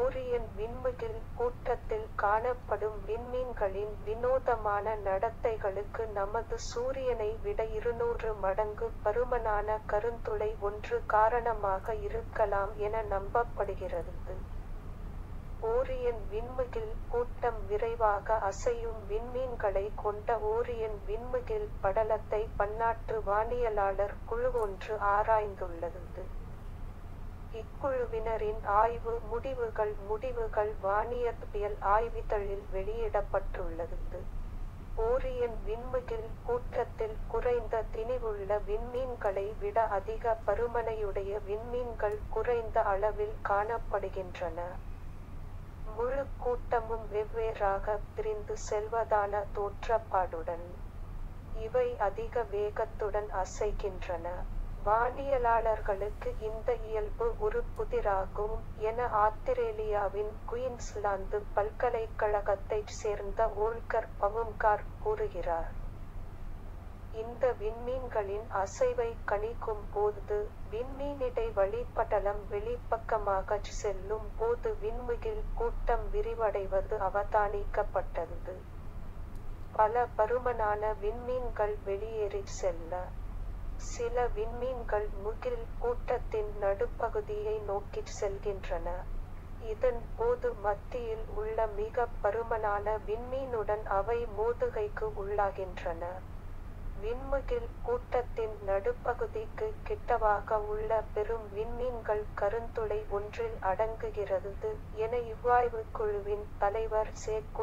ஓரியன் விண்முகில் கூட்டத்தில் காணப்படும் விண்மீன்களின் வினோதமான நடத்தைகளுக்கு நமது சூரியனை விட இருநூறு மடங்கு பருமனான கருந்துளை ஒன்று காரணமாக இருக்கலாம் என நம்பப்படுகிறது ஓரியன் விண்முகில் கூட்டம் விரைவாக அசையும் விண்மீன்களை கொண்ட ஓரியன் விண்முகில் படலத்தை பன்னாட்டு வானியலாளர் குழு ஒன்று ஆராய்ந்துள்ளது இக்குழுவினரின் ஆய்வு முடிவுகள் முடிவுகள் வானியற்பியல் ஆய்விதழில் வெளியிடப்பட்டுள்ளது ஓரியன் விண்முகில் கூட்டத்தில் குறைந்த திணிவுள்ள விண்மீன்களை விட அதிக பருமனையுடைய விண்மீன்கள் குறைந்த அளவில் காணப்படுகின்றன முழு கூட்டமும் வெவ்வேறாக பிரிந்து செல்வதான தோற்றப்பாடுடன் இவை அதிக வேகத்துடன் அசைக்கின்றன வானியலாளர்களுக்கு இந்த இயல்பு ஒரு புதிராகும் என ஆத்திரேலியாவின் குயின்ஸ்லாந்து பல்கலைக்கழகத்தைச் சேர்ந்த ஓல்கர் பவும்கார் கூறுகிறார் இந்த விண்மீன்களின் அசைவை கணிக்கும் போது விண்மீனிடை வழிப்படலம் வெளிப்பக்கமாக செல்லும் போது விண்முகில் கூட்டம் விரிவடைவது அவதானிக்கப்பட்டது பல பருமனான விண்மீன்கள் வெளியேறி செல்ல சில விண்மீன்கள் முகில் கூட்டத்தின் நடுப்பகுதியை நோக்கி செல்கின்றன இதன் போது மத்தியில் உள்ள மிக பருமனான விண்மீனுடன் அவை மோதுகைக்கு உள்ளாகின்றன விண்முகில் கூட்டத்தின் நடுப்பகுதிக்கு கிட்டவாக உள்ள பெரும் விண்மீன்கள் கருந்துளை ஒன்றில் அடங்குகிறது என இவ்வாய்வுக் குழுவின் தலைவர் சே